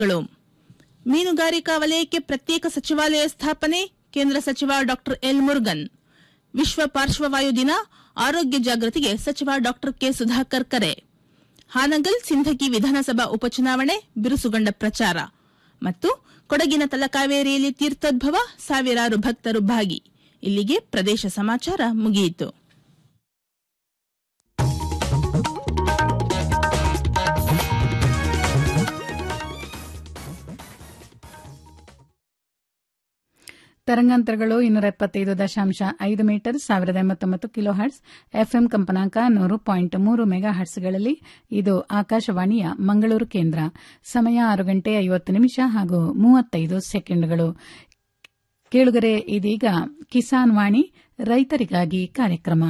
ಗಳು ಮೀನುಗಾರಿಕಾ ವಲಯಕ್ಕೆ ಪ್ರತ್ಯೇಕ ಸಚಿವಾಲಯ ಸ್ಥಾಪನೆ ಕೇಂದ್ರ ಸಚಿವ ಡಾ ಎಲ್ ಮುರುಗನ್ ವಿಶ್ವ ಪಾರ್ಶ್ವವಾಯು ದಿನ ಆರೋಗ್ಯ ಜಾಗೃತಿಗೆ ಸಚಿವ ಡಾ ಕೆ ಸುಧಾಕರ್ ಕರೆ ಹಾನಗಲ್ ಸಿಂಧಗಿ ವಿಧಾನಸಭಾ ಉಪಚುನಾವಣೆ ಬಿರುಸುಗೊಂಡ ಪ್ರಚಾರ ಮತ್ತು ಕೊಡಗಿನ ತಲಕಾವೇರಿಯಲ್ಲಿ ತೀರ್ಥೋದ್ಭವ ಸಾವಿರಾರು ಭಕ್ತರು ಭಾಗಿ ಇಲ್ಲಿಗೆ ಪ್ರದೇಶ ಸಮಾಚಾರ ಮುಗಿಯಿತು ತರಂಗಾಂತರಗಳು ಇನ್ನೂರ ಎಪ್ಪತ್ತೈದು ದಶಾಂಶ ಐದು ಮೀಟರ್ ಸಾವಿರದ ಎಂಬತ್ತೊಂಬತ್ತು ಕಿಲೋ ಹರ್ಟ್ಸ್ ಎಫ್ಎಂ ಕಂಪನಾಂಕ ನೂರು ಪಾಯಿಂಟ್ ಮೂರು ಮೆಗಾ ಹರ್ಟ್ಸ್ಗಳಲ್ಲಿ ಇದು ಆಕಾಶವಾಣಿಯ ಮಂಗಳೂರು ಕೇಂದ್ರ ಸಮಯ ಆರು ಗಂಟೆ ಐವತ್ತು ನಿಮಿಷ ಹಾಗೂ ಮೂವತ್ತೈದು ಸೆಕೆಂಡ್ಗಳು ಕೇಳುಗರೆ ಇದೀಗ ಕಿಸಾನ್ ವಾಣಿ ರೈತರಿಗಾಗಿ ಕಾರ್ಯಕ್ರಮ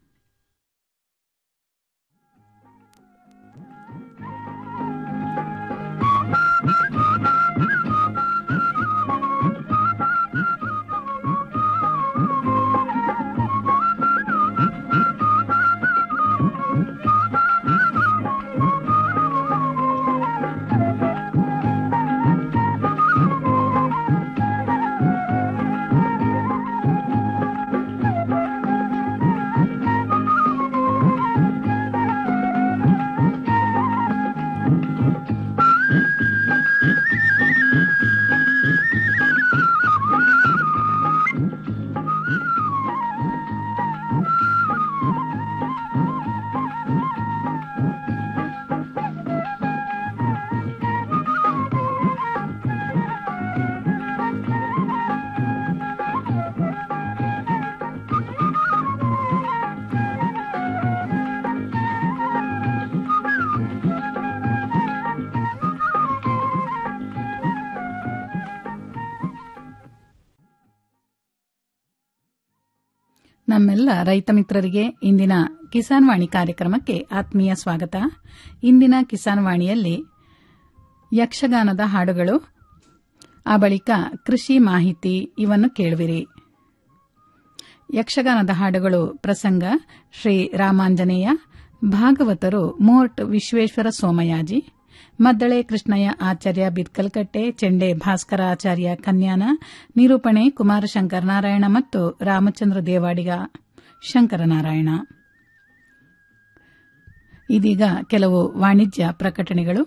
ನಮ್ಮೆಲ್ಲ ರೈತ ಮಿತ್ರರಿಗೆ ಇಂದಿನ ಕಿಸಾನ್ ವಾಣಿ ಕಾರ್ಯಕ್ರಮಕ್ಕೆ ಆತ್ಮೀಯ ಸ್ವಾಗತ ಇಂದಿನ ಕಿಸಾನ್ ವಾಣಿಯಲ್ಲಿ ಯಕ್ಷಗಾನದ ಹಾಡುಗಳು ಆ ಬಳಿಕ ಕೃಷಿ ಮಾಹಿತಿ ಇವನ್ನು ಕೇಳುವಿರಿ ಯಕ್ಷಗಾನದ ಹಾಡುಗಳು ಪ್ರಸಂಗ ಶ್ರೀ ರಾಮಾಂಜನೇಯ ಭಾಗವತರು ಮೋರ್ಟ್ ವಿಶ್ವೇಶ್ವರ ಸೋಮಯಾಜಿ ಮದ್ದಳೆ ಕೃಷ್ಣಯ್ಯ ಆಚಾರ್ಯ ಬಿತ್ಕಲ್ಕಟ್ಟೆ ಚೆಂಡೆ ಭಾಸ್ಕರ ಆಚಾರ್ಯ ಕನ್ಯಾನ ನಿರೂಪಣೆ ಕುಮಾರಶಂಕರ ನಾರಾಯಣ ಮತ್ತು ರಾಮಚಂದ್ರ ದೇವಾಡಿಗ ಶಂಕರನಾರಾಯಣ ಇದೀಗ ಕೆಲವು ವಾಣಿಜ್ಯ ಪ್ರಕಟಣೆಗಳು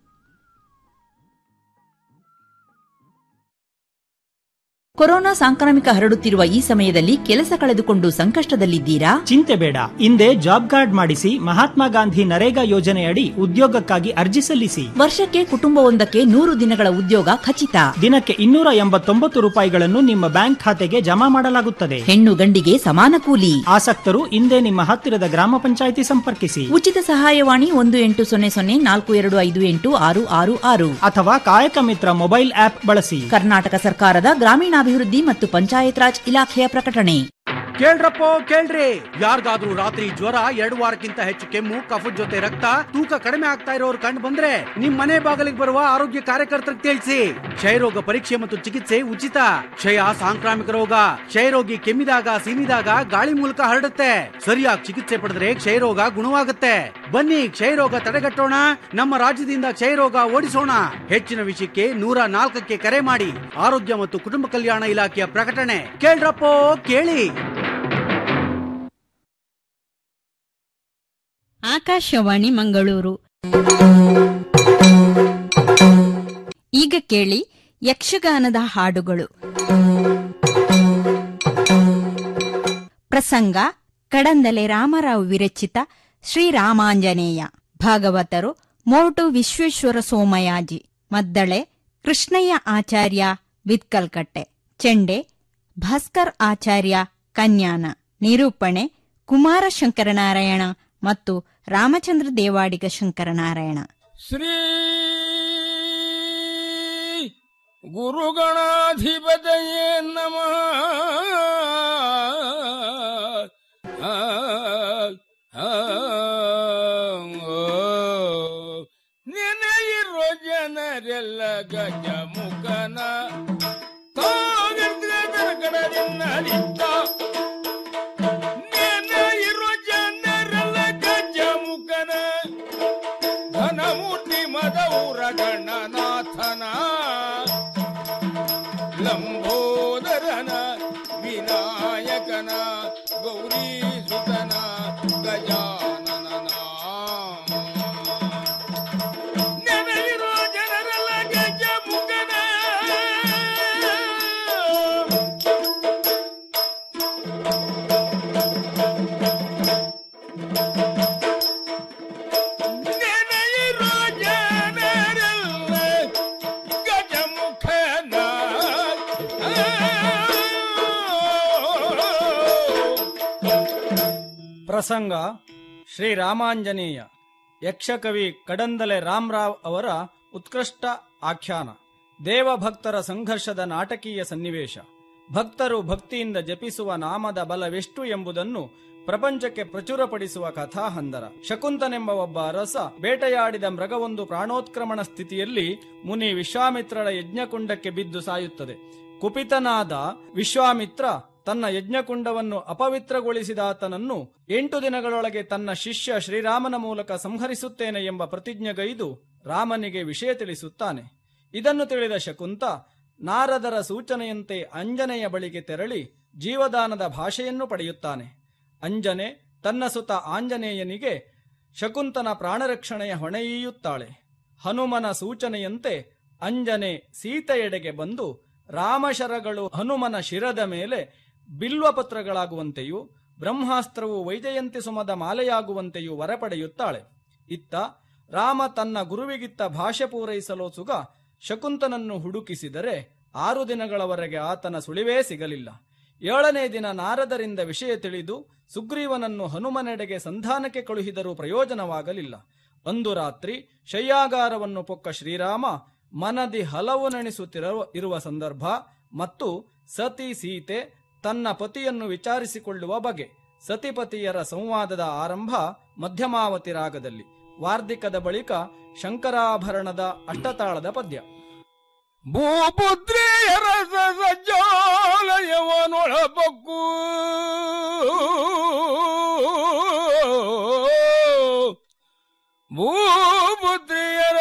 ಕೊರೋನಾ ಸಾಂಕ್ರಾಮಿಕ ಹರಡುತ್ತಿರುವ ಈ ಸಮಯದಲ್ಲಿ ಕೆಲಸ ಕಳೆದುಕೊಂಡು ಸಂಕಷ್ಟದಲ್ಲಿದ್ದೀರಾ ಚಿಂತೆ ಬೇಡ ಹಿಂದೆ ಜಾಬ್ ಕಾರ್ಡ್ ಮಾಡಿಸಿ ಮಹಾತ್ಮ ಗಾಂಧಿ ನರೇಗಾ ಯೋಜನೆಯಡಿ ಉದ್ಯೋಗಕ್ಕಾಗಿ ಅರ್ಜಿ ಸಲ್ಲಿಸಿ ವರ್ಷಕ್ಕೆ ಕುಟುಂಬವೊಂದಕ್ಕೆ ನೂರು ದಿನಗಳ ಉದ್ಯೋಗ ಖಚಿತ ದಿನಕ್ಕೆ ಇನ್ನೂರ ಎಂಬತ್ತೊಂಬತ್ತು ರೂಪಾಯಿಗಳನ್ನು ನಿಮ್ಮ ಬ್ಯಾಂಕ್ ಖಾತೆಗೆ ಜಮಾ ಮಾಡಲಾಗುತ್ತದೆ ಹೆಣ್ಣು ಗಂಡಿಗೆ ಸಮಾನ ಕೂಲಿ ಆಸಕ್ತರು ಹಿಂದೆ ನಿಮ್ಮ ಹತ್ತಿರದ ಗ್ರಾಮ ಪಂಚಾಯಿತಿ ಸಂಪರ್ಕಿಸಿ ಉಚಿತ ಸಹಾಯವಾಣಿ ಒಂದು ಎಂಟು ಸೊನ್ನೆ ಸೊನ್ನೆ ನಾಲ್ಕು ಎರಡು ಐದು ಎಂಟು ಆರು ಆರು ಆರು ಅಥವಾ ಕಾಯಕ ಮಿತ್ರ ಮೊಬೈಲ್ ಆಪ್ ಬಳಸಿ ಕರ್ನಾಟಕ ಸರ್ಕಾರದ ಗ್ರಾಮೀಣಾಭಿವೃದ್ಧಿ ಮತ್ತು ಪಂಚಾಯತ್ ರಾಜ್ ಇಲಾಖೆಯ ಪ್ರಕಟಣೆ ಕೇಳ್ರಪ್ಪೋ ಕೇಳ್ರಿ ಯಾರಿಗಾದ್ರೂ ರಾತ್ರಿ ಜ್ವರ ಎರಡು ವಾರಕ್ಕಿಂತ ಹೆಚ್ಚು ಕೆಮ್ಮು ಕಫದ ಜೊತೆ ರಕ್ತ ತೂಕ ಕಡಿಮೆ ಆಗ್ತಾ ಇರೋರು ಕಂಡು ಬಂದ್ರೆ ನಿಮ್ ಮನೆ ಬಾಗಿಲಿಗೆ ಬರುವ ಆರೋಗ್ಯ ಕಾರ್ಯಕರ್ತರಿಗೆ ತಿಳಿಸಿ ಕ್ಷಯರೋಗ ಪರೀಕ್ಷೆ ಮತ್ತು ಚಿಕಿತ್ಸೆ ಉಚಿತ ಕ್ಷಯ ಸಾಂಕ್ರಾಮಿಕ ರೋಗ ಕ್ಷಯರೋಗಿ ಕೆಮ್ಮಿದಾಗ ಸೀನಿದಾಗ ಗಾಳಿ ಮೂಲಕ ಹರಡುತ್ತೆ ಸರಿಯಾಗಿ ಚಿಕಿತ್ಸೆ ಪಡೆದ್ರೆ ಕ್ಷಯರೋಗ ಗುಣವಾಗುತ್ತೆ ಬನ್ನಿ ಕ್ಷಯರೋಗ ತಡೆಗಟ್ಟೋಣ ನಮ್ಮ ರಾಜ್ಯದಿಂದ ಕ್ಷಯರೋಗ ಓಡಿಸೋಣ ಹೆಚ್ಚಿನ ವಿಷಯಕ್ಕೆ ನೂರ ನಾಲ್ಕಕ್ಕೆ ಕರೆ ಮಾಡಿ ಆರೋಗ್ಯ ಮತ್ತು ಕುಟುಂಬ ಕಲ್ಯಾಣ ಇಲಾಖೆಯ ಪ್ರಕಟಣೆ ಕೇಳ್ರಪ್ಪೋ ಕೇಳಿ ಆಕಾಶವಾಣಿ ಮಂಗಳೂರು ಈಗ ಕೇಳಿ ಯಕ್ಷಗಾನದ ಹಾಡುಗಳು ಪ್ರಸಂಗ ಕಡಂದಲೆ ರಾಮರಾವ್ ವಿರಚಿತ ಶ್ರೀರಾಮಾಂಜನೇಯ ಭಾಗವತರು ಮೋಟು ವಿಶ್ವೇಶ್ವರ ಸೋಮಯಾಜಿ ಮದ್ದಳೆ ಕೃಷ್ಣಯ್ಯ ಆಚಾರ್ಯ ಬಿತ್ಕಲ್ಕಟ್ಟೆ ಚೆಂಡೆ ಭಾಸ್ಕರ್ ಆಚಾರ್ಯ ಕನ್ಯಾನ ನಿರೂಪಣೆ ಕುಮಾರ ಶಂಕರನಾರಾಯಣ ಮತ್ತು ರಾಮಚಂದ್ರ ದೇವಾಡಿಗ ಶಂಕರನಾರಾಯಣ ಶ್ರೀ ಗುರುಗಣಾಧಿಪತಯೇ ನಮಃ ಆ, ಆ, ಓ. ನೆನೆಯಿರೋ ಜನರೆಲ್ಲ ಗಜ ಮುಖನ ಕಡಲಿನ್ನಲಿದ್ದ ನೆನೆಯಿರೋ ಜನರೆಲ್ಲ ಗಜ ಮುಖನ ಘನಮೂರ್ತಿ ಮದೌರ ಗಣನಾಥನ ಲಂಬೋದರನ ವಿನಾಯಕನ ಗೌರಿ ಸುತನ ಗಜಾನನ ನೆನೆಯಿರೋ ಜನರಲ್ಲ ಗಜ ಮುಖನ ನೆನೆಯಿರೋ ಜನರಲ್ಲ ಗಜ ಮುಖನ ಪ್ರಸಂಗ ಶ್ರೀರಾಮಾಂಜನೇಯ ಯಕ್ಷಕವಿ ಕಡಂದಲೆ ರಾಮರಾವ್ ಅವರ ಉತ್ಕೃಷ್ಟ ಆಖ್ಯಾನ ದೇವಭಕ್ತರ ಸಂಘರ್ಷದ ನಾಟಕೀಯ ಸನ್ನಿವೇಶ ಭಕ್ತರು ಭಕ್ತಿಯಿಂದ ಜಪಿಸುವ ನಾಮದ ಬಲವೆಷ್ಟು ಎಂಬುದನ್ನು ಪ್ರಪಂಚಕ್ಕೆ ಪ್ರಚುರಪಡಿಸುವ ಕಥಾಹಂದರ ಶಕುಂತನೆಂಬ ಒಬ್ಬ ಅರಸ ಬೇಟೆಯಾಡಿದ ಮೃಗವೊಂದು ಪ್ರಾಣೋತ್ಕ್ರಮಣ ಸ್ಥಿತಿಯಲ್ಲಿ ಮುನಿ ವಿಶ್ವಾಮಿತ್ರರ ಯಜ್ಞಕುಂಡಕ್ಕೆ ಬಿದ್ದು ಸಾಯುತ್ತದೆ ಕುಪಿತನಾದ ವಿಶ್ವಾಮಿತ್ರ ತನ್ನ ಯಜ್ಞಕುಂಡವನ್ನು ಅಪವಿತ್ರಗೊಳಿಸಿದಾತನನ್ನು ಎಂಟು ದಿನಗಳೊಳಗೆ ತನ್ನ ಶಿಷ್ಯ ಶ್ರೀರಾಮನ ಮೂಲಕ ಸಂಹರಿಸುತ್ತೇನೆ ಎಂಬ ಪ್ರತಿಜ್ಞೆಗೈದು ರಾಮನಿಗೆ ವಿಷಯ ತಿಳಿಸುತ್ತಾನೆ ಇದನ್ನು ತಿಳಿದ ಶಕುಂತ ನಾರದರ ಸೂಚನೆಯಂತೆ ಅಂಜನೆಯ ಬಳಿಗೆ ತೆರಳಿ ಜೀವದಾನದ ಭಾಷೆಯನ್ನು ಪಡೆಯುತ್ತಾನೆ ಅಂಜನೆ ತನ್ನ ಸುತ ಆಂಜನೇಯನಿಗೆ ಶಕುಂತನ ಪ್ರಾಣರಕ್ಷಣೆಯ ಹೊಣೆಯೀಯುತ್ತಾಳೆ ಹನುಮನ ಸೂಚನೆಯಂತೆ ಅಂಜನೆ ಸೀತೆಯೆಡೆಗೆ ಬಂದು ರಾಮಶರಗಳು ಹನುಮನ ಶಿರದ ಮೇಲೆ ಬಿಲ್ವಪತ್ರಗಳಾಗುವಂತೆಯೂ ಬ್ರಹ್ಮಾಸ್ತ್ರವು ವೈಜಯಂತಿ ಸುಮದ ಮಾಲೆಯಾಗುವಂತೆಯೂ ವರ ಪಡೆಯುತ್ತಾಳೆ ಇತ್ತ ರಾಮ ತನ್ನ ಗುರುವಿಗಿತ್ತ ಭಾಷೆ ಪೂರೈಸಲು ಸುಗ ಶಕುಂತನನ್ನು ಹುಡುಕಿಸಿದರೆ ಆರು ದಿನಗಳವರೆಗೆ ಆತನ ಸುಳಿವೇ ಸಿಗಲಿಲ್ಲ ಏಳನೇ ದಿನ ನಾರದರಿಂದ ವಿಷಯ ತಿಳಿದು ಸುಗ್ರೀವನನ್ನು ಹನುಮನೆಡೆಗೆ ಸಂಧಾನಕ್ಕೆ ಕಳುಹಿದರೂ ಪ್ರಯೋಜನವಾಗಲಿಲ್ಲ ಒಂದು ರಾತ್ರಿ ಶಯ್ಯಾಗಾರವನ್ನು ಪೊಕ್ಕ ಶ್ರೀರಾಮ ಮನದಿ ಹಲವು ನೆನೆಸುತ್ತಿರುವ ಇರುವ ಸಂದರ್ಭ ಮತ್ತು ಸತಿ ಸೀತೆ ತನ್ನ ಪತಿಯನ್ನು ವಿಚಾರಿಸಿಕೊಳ್ಳುವ ಬಗೆ ಸತಿಪತಿಯರ ಸಂವಾದದ ಆರಂಭ ಮಧ್ಯಮಾವತಿ ರಾಗದಲ್ಲಿ ವಾರ್ಧಿಕದ ಬಳಿಕ ಶಂಕರಾಭರಣದ ಅಷ್ಟತಾಳದ ಪದ್ಯ ಭೂಪುತ್ರಿಯರ ಸಜ್ಜಾಲಯವನೊಳಬಕ್ಕು ಭೂಪುತ್ರಿಯರ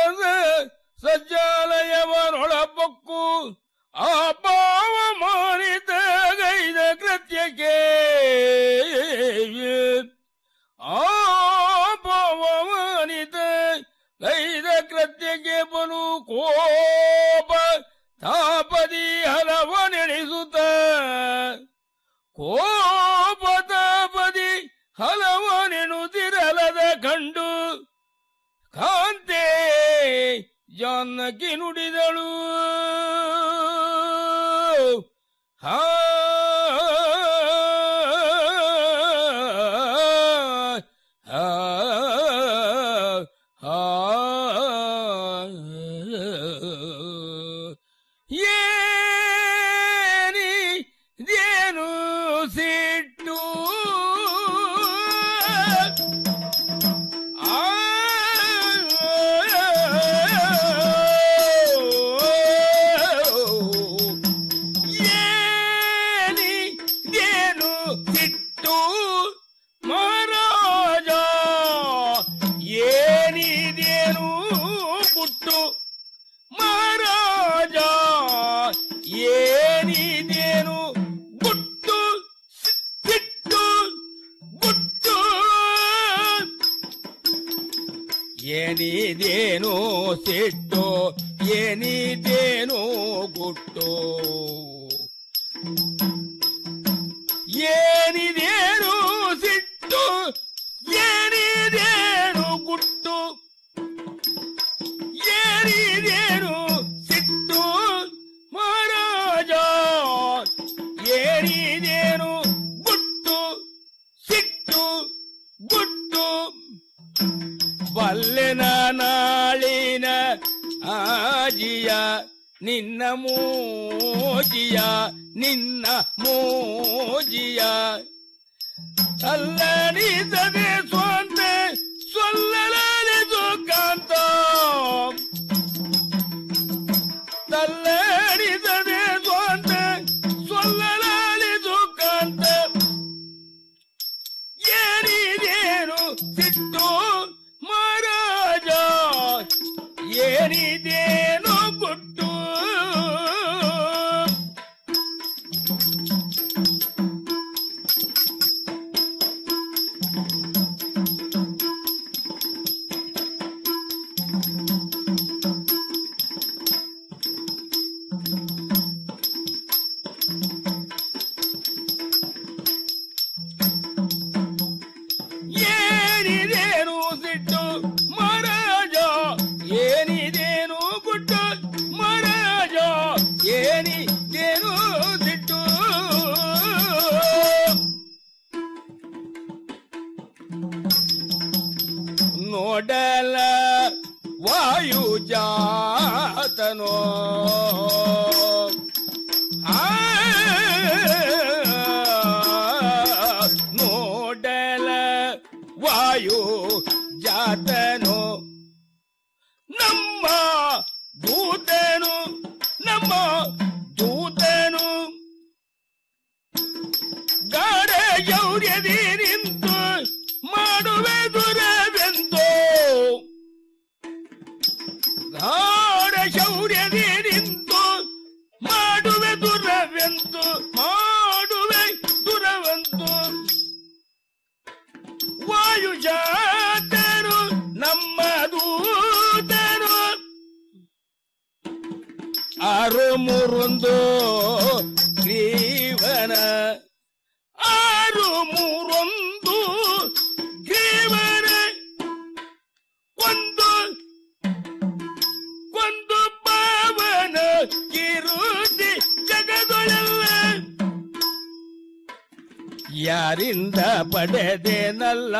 ಸಜ್ಜಾಲಯವನೊಳಬಕ್ಕು ಆ ಪಾವ ಮಾನಿತ ಗೈದ ಕೃತ್ಯಕ್ಕೆ ಆ ಪಾವ ಮಾನಿತ ಗೈದ ಕೃತ್ಯಕ್ಕೆ ಬಲು ಕೋಪ ತಾಪದಿ ಹಲವನೆಣಿಸುತ್ತ ಕೋಪ ತಾಪದಿ ಹಲವನೆನುತಿರಲದ ಕಂಡು ಕಾಂತೆ ಜಾನಕಿ ನುಡಿದಳು ಹಾ ಹಾ ಹಾ ಏನಿದೇನು ಸಿಟ್ಟು ಆ ಏನಿದೇನು ಸಿಟ್ಟು ಮಹಾರಾಜ ಏನಿದೇನು ಪುಟ್ಟು ಮಹಾರಾಜ ಏನಿದೇನು ಗುಟ್ಟು ಸಿಟ್ಟು ಗುಟ್ಟು ಏನಿದೇನು ಸಿಟ್ಟು ಏನಿದೇನು ಗುಟ್ಟು ಏನಿದೇನು ಸಿಟ್ಟು ಏನಿದೇನು ಗುಟ್ಟು ಏನಿದೇನು ಸಿಟ್ಟು ಮಹಾರಾಜ ಏನಿದೇನು ಗುಟ್ಟು ಸಿಟ್ಟು ಗುಟ್ಟು ಬಲ್ಲೆನ ನಾಳಿನ ಆಜಿಯ ನಿನ್ನ ಮೋಜಿಯ ನಿನ್ನ ಮೋಜಿಯ ಅಲ್ಲಡಿಸದೆ ಸ್ವಂತ ಸೊಲ್ಲಲಾರಿದು ಕಾಂತ ತಲ್ಲಡಿಸದೆ ಸ್ವಂತ ಸೊಲ್ಲಲಾರಿದು ಕಾಂತ ಏನಿದೇನು ಸಿಟ್ಟು ಮಹಾರಾಜ ಏನಿದೇನು ಗುಟ್ಟು ಆ ನೋಡಲ ವಾಯು ಜಾತನು ನಮ್ಮ ದೂತನು ನಮ್ಮ ದೂತನು ಗಾಢ ಗೌರ್ಯದಿ ನಿಂತು ಮಾಡುವೆ ದುರವೆಂದು ಗಾಢ ಶೌರ್ಯದಿ ನಿಂತು ಮಾಡುವೆ ದುರವೆಂದು ಮಾಡುವೆ ದುರವೆಂದು ವಾಯುಜಾತರು ನಮ್ಮ ದೂತರು ಆರು ಮೂರೊಂದು ಗ್ರೀವನ ಆರು ಮೂರೊಂದು ಗ್ರೀವನ ಒಂದು ಒಂದು ಪಾವನ ಕಿರುತಿ ಜಗದೊಳಲ್ಲ ಯಾರಿಂದ ಪಡೆದೇನಲ್ಲ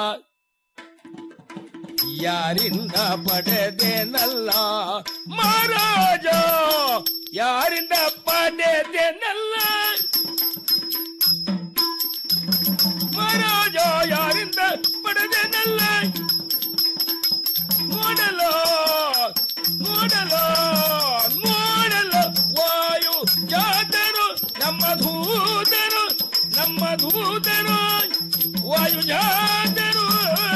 ಯಾರಿಂದ ಪಡೆದೇನಲ್ಲ ಮಹಾರಾಜ ಯಾರಿಂದ ಪಡೆದೇನಲ್ಲ ಮಹಾರಾಜ ಯಾರಿಂದ ಪಡೆದೇನಲ್ಲ ನೋಡಲ ನೋಡಲ ನೋಡಲ ವಾಯು ಜಾತರು ನಮ್ಮ ದೂತರು ನಮ್ಮ ದೂತರು ವಾಯು ಜಾತರು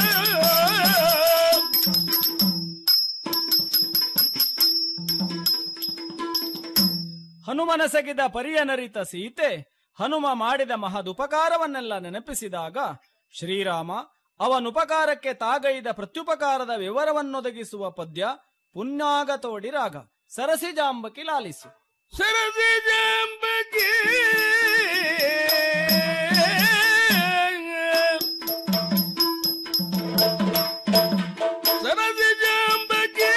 ಹನುಮನಸಗಿದ ಪರಿಯನರಿತ ಸೀತೆ ಹನುಮ ಮಾಡಿದ ಮಹದುಪಕಾರವನ್ನೆಲ್ಲ ನೆನಪಿಸಿದಾಗ ಶ್ರೀರಾಮ ಅವನುಪಕಾರಕ್ಕೆ ತಾಗೈದ ಪ್ರತ್ಯುಪಕಾರದ ವಿವರವನ್ನೊದಗಿಸುವ ಪದ್ಯ ಪುಣ್ಯಾಗತೋಡಿ ರಾಗ ಸರಸಿಜಾಂಬಕಿ ಲಾಲಿಸು ಸರದಿ ಜಾಂಬಕಿ ಸರದಿ ಜಾಂಬಕಿ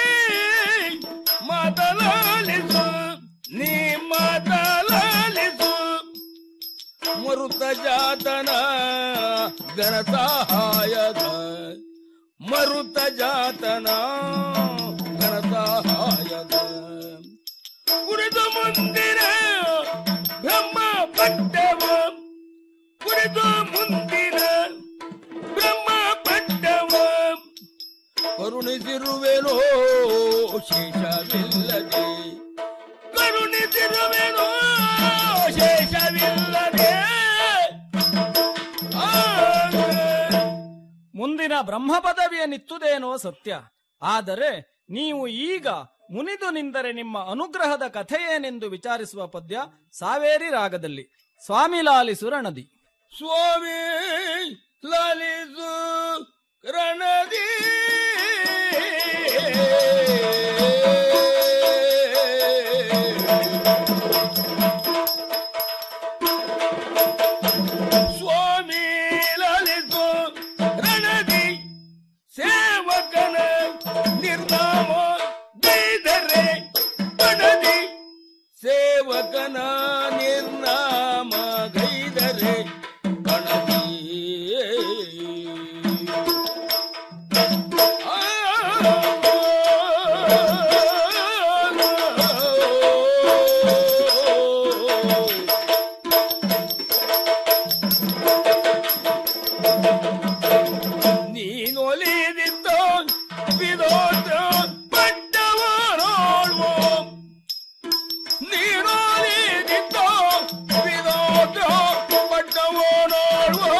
ಮಾತಲಾಲಿಸು ನೀ ಮಾತಲಾಲಿಸು ಮರುತ ಜಾತನ ಗಣ ಸಹಾಯದ ಮರುತ ಜಾತನ ಗಣ ಸಹಾಯದ ಕುರಿತು ಮುಂದಿನ ಬ್ರಹ್ಮ ಪಟ್ಟವ ಕುರಿತು ಮುಂದಿನ ಬ್ರಹ್ಮ ಪಟ್ಟವ ಕರುಣಿಸಿರುವೆನೋ ಶೇಷವಿಲ್ಲದೆ ಕರುಣಿಸಿರುವೆನೋ ಶೇಷವಿಲ್ಲದೆ ಆ ಮುಂದಿನ ಬ್ರಹ್ಮ ಪದವಿಯನ್ನಿತ್ತುದೇನೋ ಸತ್ಯ ಆದರೆ ನೀವು ಈಗ ಮುನಿದು ನಿಂದರೆ ನಿಮ್ಮ ಅನುಗ್ರಹದ ಕಥೆಯೇನೆಂದು ವಿಚಾರಿಸುವ ಪದ್ಯ ಸಾವೇರಿ ರಾಗದಲ್ಲಿ ಸ್ವಾಮಿ ಲಾಲಿಸು ರಣದಿ ಸ್ವಾಮಿ ಲಲಿಸು ರಣದಿ ಸ್ವಾಮಿ ಲಲಿಸು ರಣದಿ ಸೇವಕನ ನಿರ್ನಾಮ ಗೈದರೆ ಬಡದಿ ಸೇವಕನ ನಿರ್ನಾಮ ಗೈದರೆ ಗಣತಿ ನೀನೊಲಿದಿದ್ದೋ ವಿರೋಧ ಪಟ್ಟವರೋಳ್ವೋ ನೀನೊಲಿದಿದ್ದೋ ವಿರೋಧ ಪಟ್ಟವರೋಳ್ವೋ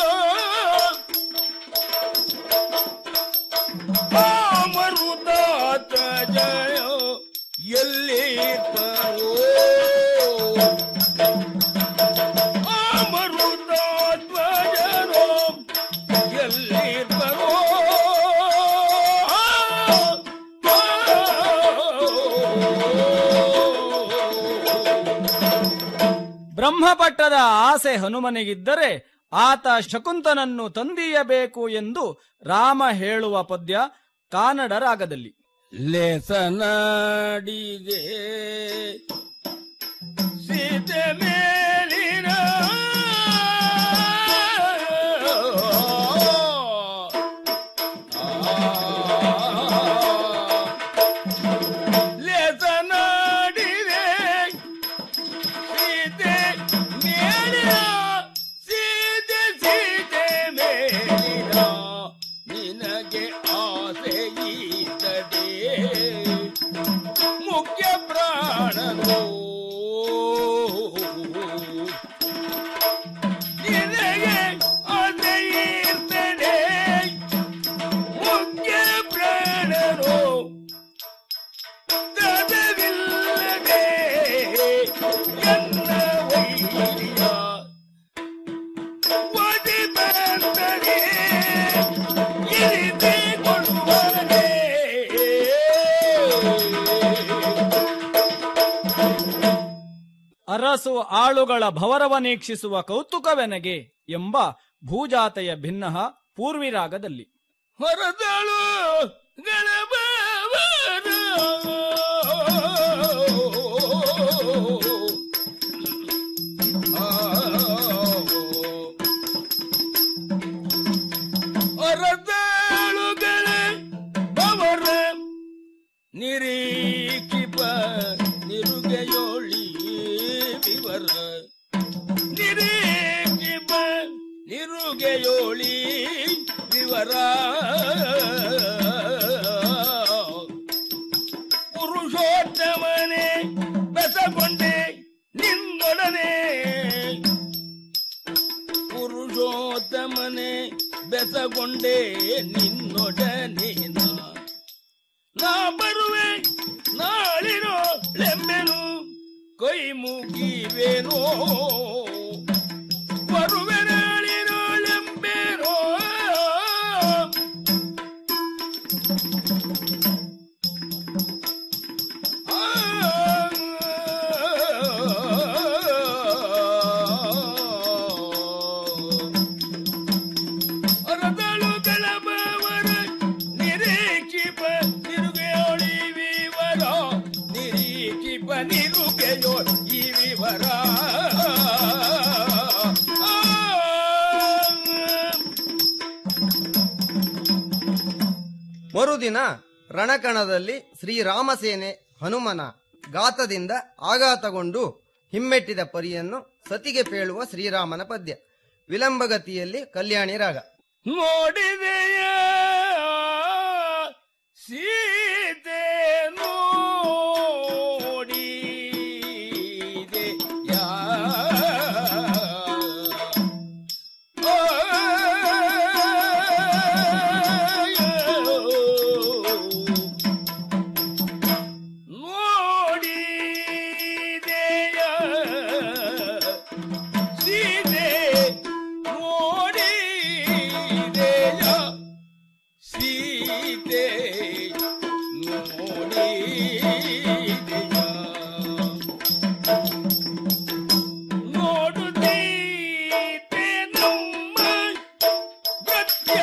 ಮರುದಾತ ಜಯ ಎಲ್ಲಿ ತರೋ ಮರುದಾತ್ಮಜನೋ ಎಲ್ಲಿ ತರೋ ಬ್ರಹ್ಮಪಟ್ಟದ ಆಸೆ ಹನುಮನಿಗಿದ್ದರೆ ಆತ ಶಕುಂತನನ್ನು ತಂದೀಯಬೇಕು ಎಂದು ರಾಮ ಹೇಳುವ ಪದ್ಯ ಕಾನಡ ರಾಗದಲ್ಲಿ ಲೇಸನಾಡಿದೆ ಸೀತೆ ಮೇಲಿನ ಲೇಸನಾಡಿದೆ ಕಾಣಲು ನಿನಗೆ ಅದೇರ್ತದೆ ಮುಖ್ಯ ಪ್ರಾಣರು ತದವಿಲ್ಲದೆ ಎನ್ನ ವೈರಿಯ ಒದಿ ಬಂದರೆ ಇರಿದೆ ಕೊಡುವನೆ ಅರಸು ಆಳುಗಳ ಭವರವನೀಕ್ಷಿಸುವ ಕೌತುಕವೆನಗೆ ಎಂಬ ಭೂಜಾತೆಯ ಭಿನ್ನಃ ಪೂರ್ವಿರಾಗದಲ್ಲಿ ಹೊರದಳು ಗಣಪವನ ಹೊರದಳುಗಳ ಬವರ ನಿರೀಕ್ಷಿಪ ನಿರುಗೆಯೋಳಿ ವಿವರ ನಿರೀಕ್ಷಿಪ ನಿರುಗೆಯೋಳಿ ವಿವರ ಪುರುಷೋತ್ತಮನೆ ಬೆಸಗೊಂಡೆ ನಿನ್ನೊಡನೆ ಪುರುಷೋತ್ತಮನೆ ಬೆಸಗೊಂಡೆ ನಿನ್ನೊಡನೆ ನಾ. ನಾ ಬರುವೆ ನಾಳಿನೋ ಲೆಮ್ಮೆನು ಕೈ ಮುಗಿವೇನೋ ಬರುವೆ ನಾಳಿನೋ ಲೆಂಬೆನೋ ಅರದಳುಗಳ ಬವರ ನಿರೀಕ್ಷಿಪ ನಿರುಗೆಯೋಳಿ ವಿವರ ನಿರೀಕ್ಷಿಪ ನಿರುಗೆಯೋ ಈ ವಿವರ ಮರುದಿನ ರಣಕಣದಲ್ಲಿ ಶ್ರೀರಾಮಸೇನೆ ಹನುಮನ ಗಾತದಿಂದ ಆಘಾತಗೊಂಡು ಹಿಮ್ಮೆಟ್ಟಿದ ಪರಿಯನ್ನು ಸತಿಗೆ ಪೇಳುವ ಶ್ರೀರಾಮನ ಪದ್ಯ ವಿಲಂಬಗತಿಯಲ್ಲಿ ಕಲ್ಯಾಣಿ ರಾಗ ನೋಡಿದೆಯ ಸೀತೆ ನೋಡಿದೆಯ ನೋಡಿದೆಯ ಸೀತೆ ನೋಡಿದೆಯ ಸೀತೆ ನೋಡಿದೆಯ ನೋಡುತ್ತೀತೆ ನಮ್ಮ ಗತ್ಯ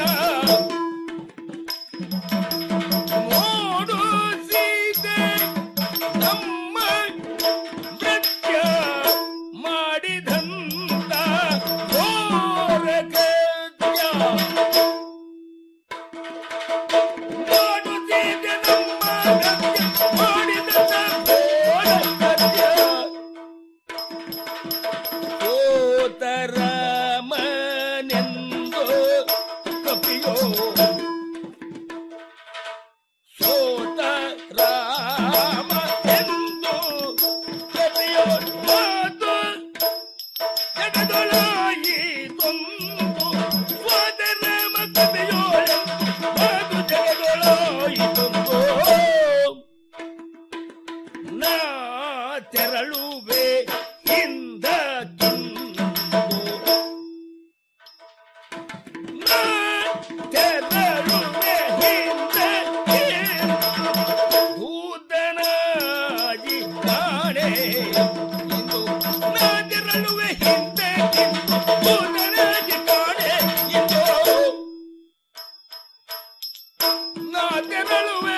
ನೋಡು ಸೀತೆ ನಮ್ಮ ನೃತ್ಯ ಮಾಡಿದಂತ ಘೋರ ಕೃತ್ಯ ನೋಡು ಸೀತೆ ನಮ್ಮ ನೃತ್ಯ ಮಾಡಿದಂತ ಘೋರ ಕೃತ್ಯ ಸೋತರಾಮನೆಂದು ಕಪಿಯೋ ಸೋತ ರಾಮ ಎಂದು ಕಪಿಯೋ ಮಾತು ಜಗದೊಳಾಯಿತೊಂದು ಸೋತ ರಾಮ ಕಪಿಯೋ ಮಾತು ಜಗದೊಳಾಯಿತೊಂದು ನಾ ತೆರಳುವೆ ಹಿಂದಕ್ಕಿಂದು ನಾ ತೆರಳುವೆ ಹಿಂದಕ್ಕಿಂದು ಭೂತನಾಗಿ ಕಾಣೆ ಇಂದು ನಾ ತೆರಳುವೆ ಹಿಂದಕ್ಕಿಂದು ಭೂತನಾಗಿ ಕಾಣೆ ಇಂದು ನಾ ತೆರಳುವೆ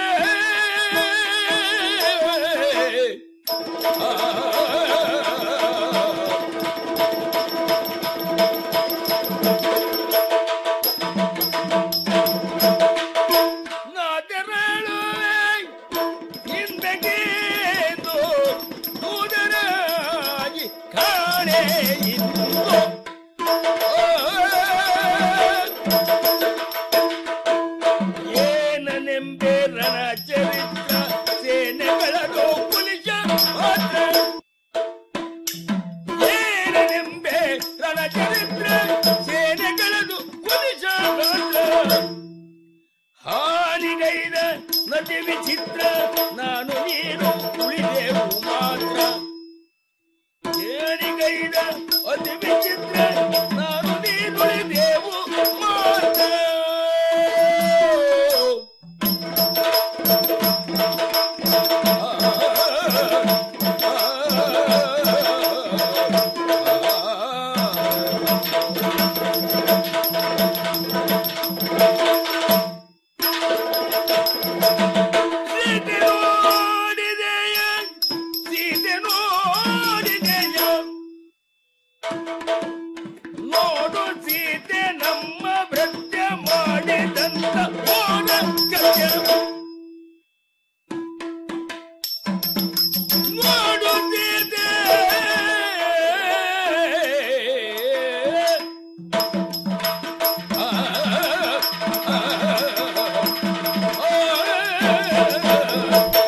ನಾ ತೆರಳುವೆ ಹಿಂದಗೇನು ದೂದರಾಗಿ ಕಾಣೆ ಇಂದು ಏನನೆಂಬೆ ರಣ ಚರಿತ್ರ ಸೇನೆಗಳದು ಪುಲಿಶ ಮಾತ್ರ ಏನೆಂಬೆ ರಣಚರಿತ್ರೆ ಸೇನೆಗಳದು ಕುಲಿಸ ಹಾನಿಗೈದ ನಟಿ ವಿಚಿತ್ರ ನಾನು ನೀನು ಉಳಿದೆವು ಮಾತ್ರ ಏನಿಗೈದ ಅತಿ ವಿಚಿತ್ರ ನಾನು ನೀನು ಉಳಿದೆವು ಮಾತ್ರ ಸೀತೆ ನೋಡಿದೆಯ ಸೀತೆ ನೋಡಿದೆಯ ನೋಡು ಸೀತೆ ನಮ್ಮ ಭೃತ್ಯ ಮಾಡಿದಂತ ಮೋನ ಕೃತ್ಯ ನೋಡು ಸೀತೆ ಆ, ಆ, ಆ, ಆ.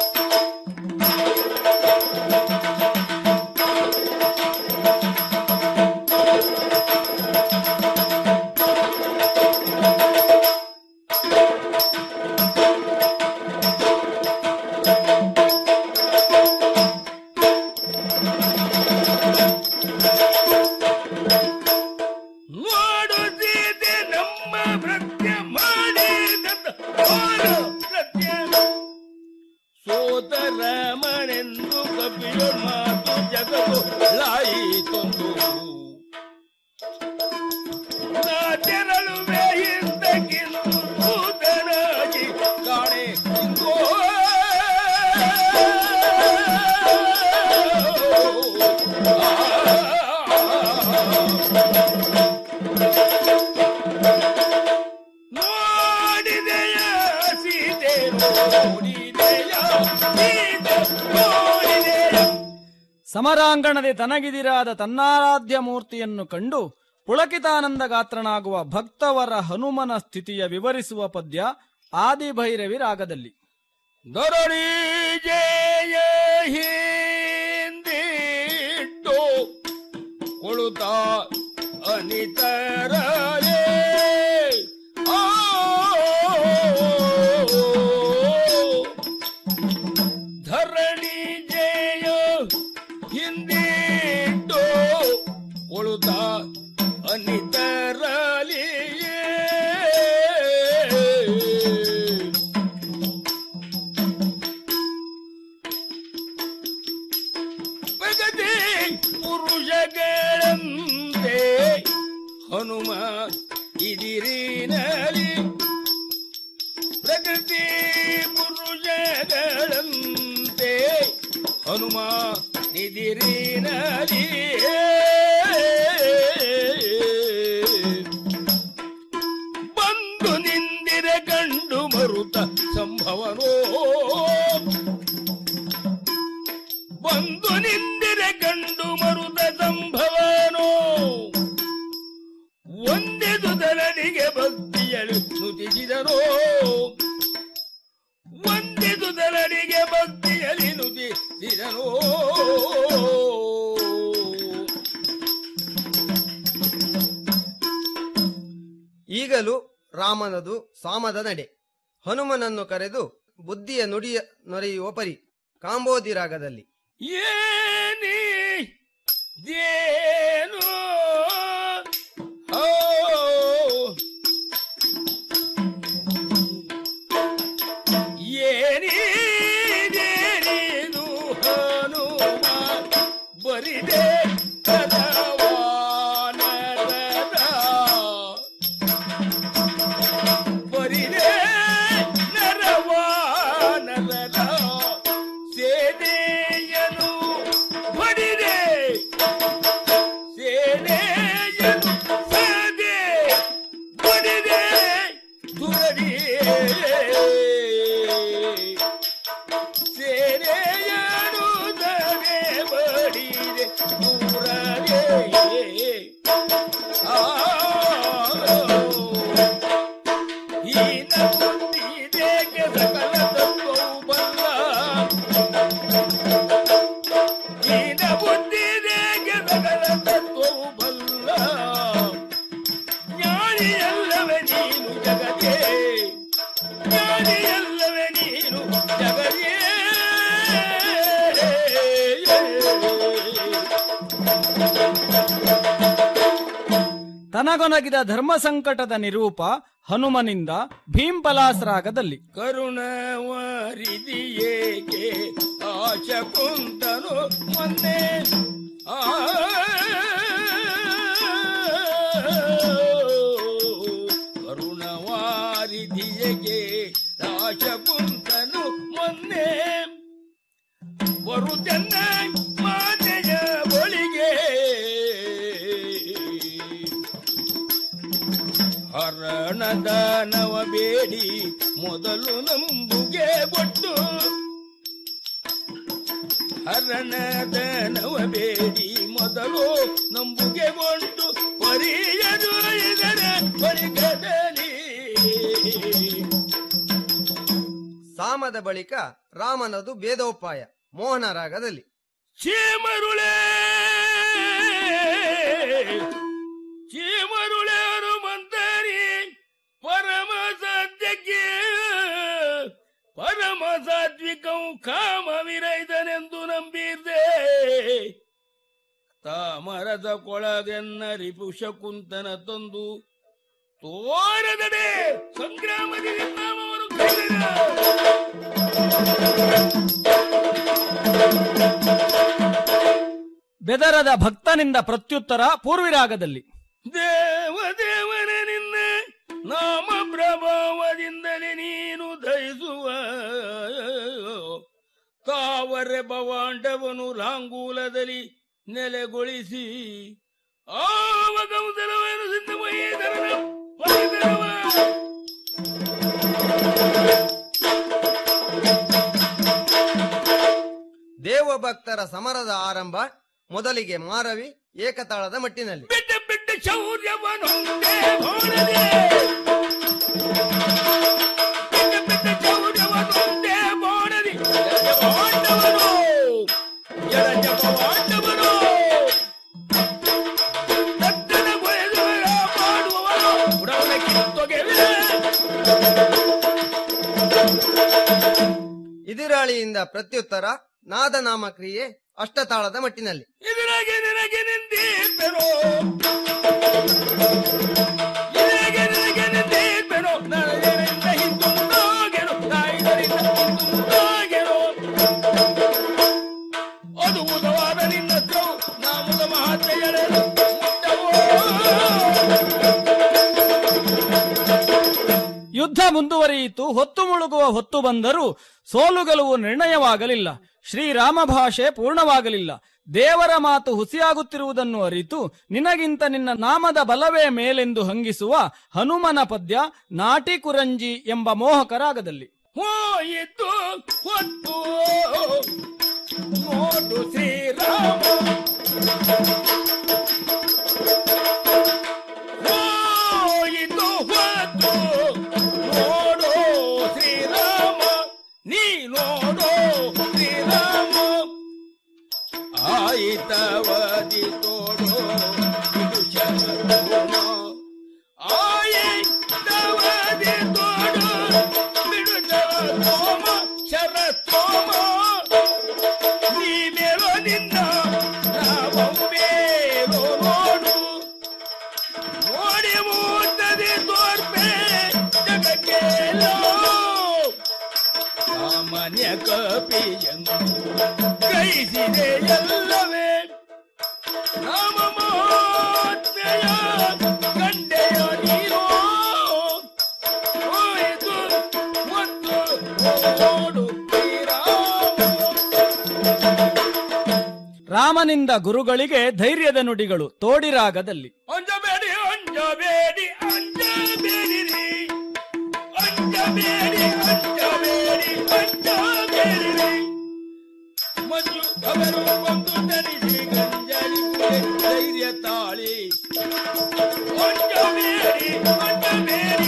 ನೋಡುತ್ತಿದ್ದೆ ನಮ್ಮ ಭೃತ್ಯ ಮಾಡಿದಂತ ಘೋರ ಕೃತ್ಯ. ಸೋದರ ಮನೆಂದು ಕಪಿಯ ಮಾತು ಜಗತ್ತು ಲಾಯಿತೊಂದು ನಾ ತೆರಳುವೆ ಹಿಂದಕ್ಕಿಂದು ದೂತನಾಗಿ ಕಾಣೆ ಇಂಗೋ ನೋಡಿದೆಯ ಸೀತೆ ನೋಡಿದೆಯ ಸೀತೆ ನೋಡಿದೆಯ ಸಮರಾಂಗಣದೆ ತನಗಿದಿರಾದ ತನ್ನಾರಾಧ್ಯ ಮೂರ್ತಿಯನ್ನು ಕಂಡು ಪುಳಕಿತಾನಂದ ಗಾತ್ರನಾಗುವ ಭಕ್ತವರ ಹನುಮನ ಸ್ಥಿತಿಯ ವಿವರಿಸುವ ಪದ್ಯ ಆದಿಭೈರವಿ ರಾಗದಲ್ಲಿ ದೊರಡಿ ಜಯ ಹಿಂದಿಟ್ಟು ಕೊಳುತ್ತ ಅನಿತರಯೇ ಆ ಧರಣಿ ಜಯ ಹಿಂದಿಟ್ಟು ಕೊಳುತ್ತ ಅನಿತರಲಿಯೇ ಪ್ರಗತಿ ಪುರುಷಗಳಂತೆ ಹನುಮ ಇದಿರಿನಲಿ ಪ್ರಕೃತಿ ಪುರುಷಗಳಂತೆ ಹನುಮ ನಿದಿರಿನಲಿ ಬಂದು ನಿಂದಿರೆ ಕಂಡು ಮರುತ ಸಂಭವನೋ ಬಂದು ನಿಂದಿರೆ ಕಂಡು ಮರುತ ಸಂಭವನೋ ಒಂದೆದು ದಲನಿಗೆ ಭಕ್ತಿಯಳು ನುತಿಸಿದನೋ ಒಂದೆದು ದಲನಿಗೆ ಭಕ್ತಿಯಲಿ ನುತಿಸಿದನೋ ಈಗಲೂ ರಾಮನದು ಸಾಮದ ನಡೆ ಹನುಮನನ್ನು ಕರೆದು ಬುದ್ಧಿಯ ನುಡಿಯ ನೊರೆಯುವ ಪರಿ ಕಾಂಬೋದಿ ರಾಗದಲ್ಲಿ ಏನಿ ಏನು ಓ ಏನಿದೇನಿದು ಹನುಮ ಬರಿದೆ ಕದವಾನರದ ಬರಿದೆ ನರವಾನರದ ಸೇನೆಯನು ಬಡಿದೆ ಸೇನೆಯನು ಸದೆ ಬಡಿದೆ ದುರಡಿಯೇ ಸೇನೆಯನು ಸದೆ ಬಡಿದೆ ದುರಡಿಯೇ ಆ ಹೀನ ಬುದ್ಧಿದೇಗೆ ಸಕಲ ತತ್ವವು ಬಲ್ಲ ತನಗೊನಗಿದ ಧರ್ಮ ಸಂಕಟದ ನಿರೂಪ ಹನುಮನಿಂದ ಭೀಂಪಲಾಸ್ರಾಗದಲ್ಲಿ ಕರುಣವರಿದಿಯೇಕೆ ಆಚ ಕುಂತನು ಮೊನ್ನೆ ಆ ಕರುಣವಾರಿದಿಯೇಕೆ ಆಚ ಕುಂತನು ಮೊನ್ನೆ ಬರುತ್ತನ್ನ ಮಾತೆಯ ಬಳಿಗೆ ಹರಣದಾನವ ಬೇಡಿ ಮೊದಲು ನಂಬುಗೆ ಕೊಟ್ಟು ಹರಣದಾನವ ಬೇಡಿ ಮೊದಲು ನಂಬುಗೆ ಕೊಟ್ಟು ಪರಿಯದು ಇದರ ಪರಿಗದಲ್ಲಿ ಸಾಮದ ಬಳಿಕ ರಾಮನದು ಭೇದೋಪಾಯ ಮೋಹನ ರಾಗದಲ್ಲಿ ಚೀಮರುಳೆ ಚೀಮರುಳೆ ಹನುಮಂತರಿ ಪರಮ ಸತ್ಯಕ್ಕೆ ಪರಮ ಸಾತ್ವಿಕಂ ಕಾಮ ವಿರೈದನೆಂದು ನಂಬಿದ್ದೆ ತಾಮರದ ಕೊಳಗೆನ್ನ ರಿಪುಷ ಕುಂತನ ತಂದು ತೋರದಡೆ ಸಂಗ್ರಾಮದಲ್ಲಿ ನಾಮವರು ಬೆದರದ ಭಕ್ತನಿಂದ ಪ್ರತ್ಯುತ್ತರ ಪೂರ್ವಿರಾಗದಲ್ಲಿ ದೇವ ದೇವನ ನಿನ್ನ ನಾಮ ಪ್ರಭಾವದಿಂದಲೇ ನೀನು ದಯಿಸುವ ತಾವರೆ ಭವಾಂಡವನು ಲಾಂಗೂಲದಲ್ಲಿ ನೆಲೆಗೊಳಿಸಿ ಆವಗೌದಲವೇನು ಸಿಂಧಮಯ್ಯೇದರನ ಪರಿದರವ ದೇವಭಕ್ತರ ಸಮರದ ಆರಂಭ ಮೊದಲಿಗೆ ಮಾರವಿ ಏಕತಾಳದ ಮಟ್ಟಿನಲ್ಲಿ ಬಿಟ್ಟ ಬಿಟ್ಟ ಶೌರ್ಯವನೊಂದೇ ಬೋಳದೆ ಬಿಟ್ಟ ಬಿಟ್ಟ ಶೌರ್ಯವನೊಂದೇ ಬೋಳದಿ ಎಡಜವಾಂಡವನು ಎಡಜವಾಂಡವನು ತಟ್ಟನ ಗೊಯಲುಗಳ ಮಾಡುವವನು ಉಡವನ ಕಿತ್ತೊಗೆವೆ ಇದಿರಾಳಿಯಿಂದ ಪ್ರತ್ಯುತ್ತರ ನಾದನಾಮ ಕ್ರಿಯೆ ಅಷ್ಟತಾಳದ ಮಟ್ಟಿನಲ್ಲಿ ಇದರಾಗೆ ನಿನಗೆ ನಿಂದಿರ್ಬೆನೋ ಇದರಾಗೆ ನಿನಗೆ ನಿಂದಿರ್ಬೆನೋ ನನಗೇನಿಂದ ಹಿಂದುಂದಾಗೆನು ನಾಯಿದರಿಂದ ಹಿಂದುಂದಾಗೆನು ಅದು ಉದವಾದ ನಿನ್ನ ದ್ರೌ ನಾಮದ ಮಹಾತ್ಮೆಯಳೆಲ್ಲ ಮುಟ್ಟವೋ ಯುದ್ಧ ಮುಂದುವರಿಯಿತು ಹೊತ್ತು ಮುಳುಗುವ ಹೊತ್ತು ಬಂದರೂ ಸೋಲು ಗೆಲುವು ನಿರ್ಣಯವಾಗಲಿಲ್ಲ ಶ್ರೀರಾಮ ಭಾಷೆ ಪೂರ್ಣವಾಗಲಿಲ್ಲ ದೇವರ ಮಾತು ಹುಸಿಯಾಗುತ್ತಿರುವುದನ್ನು ಅರಿತು ನಿನಗಿಂತ ನಿನ್ನ ನಾಮದ ಬಲವೇ ಮೇಲೆಂದು ಹಂಗಿಸುವ ಹನುಮನ ಪದ್ಯ ನಾಟಿ ಕುರಂಜಿ ಎಂಬ ಮೋಹಕರಾಗದಲ್ಲಿ ಹೋಯಿತು ಹೊತ್ತು ನೋಡು ಶ್ರೀರಾಮ ಹೋಯಿತು ಹೊತ್ತು ನೋಡು ಶ್ರೀರಾಮ ನೀ ನೋಡು ಶ್ರೀರಾಮ ಆಯಿತವದಿ ತೋಡು ಇದು ಶರಣ ಆಯಿತವದಿ ತೋಡು ಬಿಡುತ್ತವ ಸೋಮ ಶರತ್ತೋಮ ನೀನೇನೋ ನಿನ್ನ ನಾವೊಮ್ಮೇನೋ ನೋಡು ನೋಡಿ ಮೂರ್ತದೆ ತೋರ್ಪೆ ಜಗಕ್ಕೆಲ್ಲ ಸಾಮಾನ್ಯ ಕಪಿಯನ್ನು ಕೈಸಿದೆ ಎಲ್ಲವೇ ನಾಮ ಮಹಾತ್ಮೆಯ ಕಂಡೆಯ ನೀನು ಹೋಯಿತು ಮತ್ತು ಓಡು ಶ್ರೀರಾಮ ರಾಮನಿಂದ ಗುರುಗಳಿಗೆ ಧೈರ್ಯದ ನುಡಿಗಳು ತೋಡಿರಾಗದಲ್ಲಿ ಅಂಜಬೇಡಿ ಅಂಜಬೇಡಿ ಅಂಜಬೇಡಿರಿ ಅಂಜಬೇಡಿ ಅಂಜಬೇಡಿ ಅಂಜಬೇಡಿರಿ ಮಂಜು ಅವರು ಒಂದು ಧರಿಸಿ ಗಂಜಲಿಗೆ ಧೈರ್ಯ ತಾಳಿ ಅಂಜಬೇಡಿ ಅಂಜಬೇಡಿ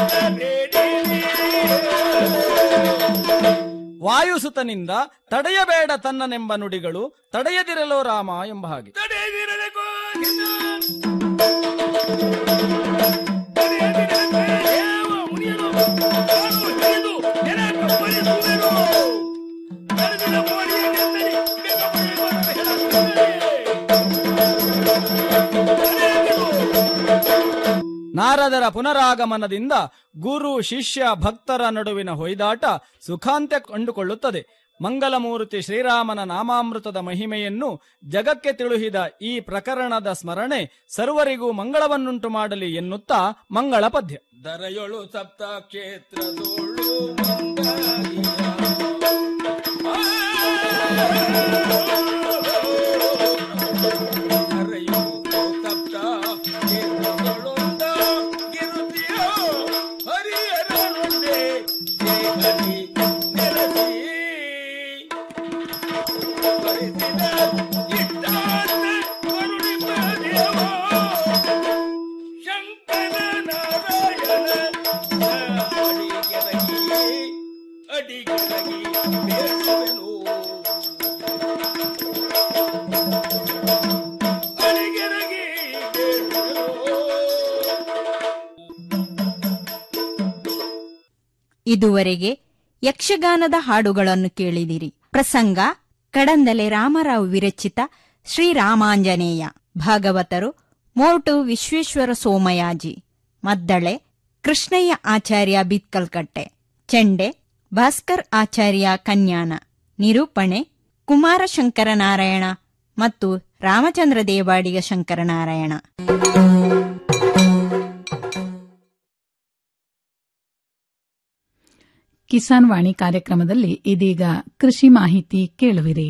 ಅಂಜಬೇಡಿರಿ ವಾಯುಸುತನಿಂದ ತಡೆಯಬೇಡ ತನ್ನನೆಂಬ ನುಡಿಗಳು ತಡೆಯದಿರಲೋ ರಾಮ ಎಂಬ ಹಾಗೆ ತಡೆದಿರದೆ ಕೋಗಿನ ತಡೆಯದಿರದೆ ದೇವ ಮುನಿಯನು ತಾನು ಹಿಡಿದು ನೆನಪರಿಸುವೆನು ತಡೆದಿರ ಮೋಡಿಯನ್ನೆತ್ತರಿ ಬೇಗ ಬಳಿ ಬರಲು ಹೇಳುತ್ತೇನೆ. ತಡೆಯದಿರು ಅದರ ಪುನರಾಗಮನದಿಂದ ಗುರು ಶಿಷ್ಯ ಭಕ್ತರ ನಡುವಿನ ಹೊಯ್ದಾಟ ಸುಖಾಂತ್ಯ ಕಂಡುಕೊಳ್ಳುತ್ತದೆ ಮಂಗಲಮೂರ್ತಿ ಶ್ರೀರಾಮನ ನಾಮಾಮೃತದ ಮಹಿಮೆಯನ್ನು ಜಗಕ್ಕೆ ತಿಳುಹಿದ ಈ ಪ್ರಕರಣದ ಸ್ಮರಣೆ ಸರ್ವರಿಗೂ ಮಂಗಳವನ್ನುಂಟು ಮಾಡಲಿ ಎನ್ನುತ್ತಾ ಮಂಗಳ ಪದ್ಯ ದರೆಯೊಳು ಸಪ್ತ ಕ್ಷೇತ್ರದೋಳು ಸಪ್ತ ಕ್ಷೇತ್ರದೊಳುಂದ ಗಿರುತಿಯೋ ಹರಿಯರನುಂಡೆ ಜೇಹನಿ ನೆಲಸಿ ಪರಿಸಿದ ಇಟ್ಟಾನ ಕರುಣಿಪ ದೇವ ಶಂಕರ ನಾರಾಯಣ ಅಡಿಗೆರಗಿ ಅಡಿಗೆರಗಿ ಬೇಡುವೆನು ಅಡಿಗೆರಗಿ ಬೇಡುವೆನು ಇದುವರೆಗೆ ಯಕ್ಷಗಾನದ ಹಾಡುಗಳನ್ನು ಕೇಳಿದಿರಿ ಪ್ರಸಂಗ ಕಡಂದಲೆ ರಾಮರಾವ್ ವಿರಚಿತ ಶ್ರೀರಾಮಾಂಜನೇಯ ಭಾಗವತರು ಮೋಟು ವಿಶ್ವೇಶ್ವರ ಸೋಮಯಾಜಿ ಮದ್ದಳೆ ಕೃಷ್ಣಯ್ಯ ಆಚಾರ್ಯ ಬಿತ್ಕಲ್ಕಟ್ಟೆ ಚೆಂಡೆ ಭಾಸ್ಕರ್ ಆಚಾರ್ಯ ಕನ್ಯಾನ ನಿರೂಪಣೆ ಕುಮಾರ ಶಂಕರನಾರಾಯಣ ಮತ್ತು ರಾಮಚಂದ್ರ ದೇವಾಡಿಗ ಶಂಕರನಾರಾಯಣ ಕಿಸಾನ್ ವಾಣಿ ಕಾರ್ಯಕ್ರಮದಲ್ಲಿ ಇದೀಗ ಕೃಷಿ ಮಾಹಿತಿ ಕೇಳುವಿರಿ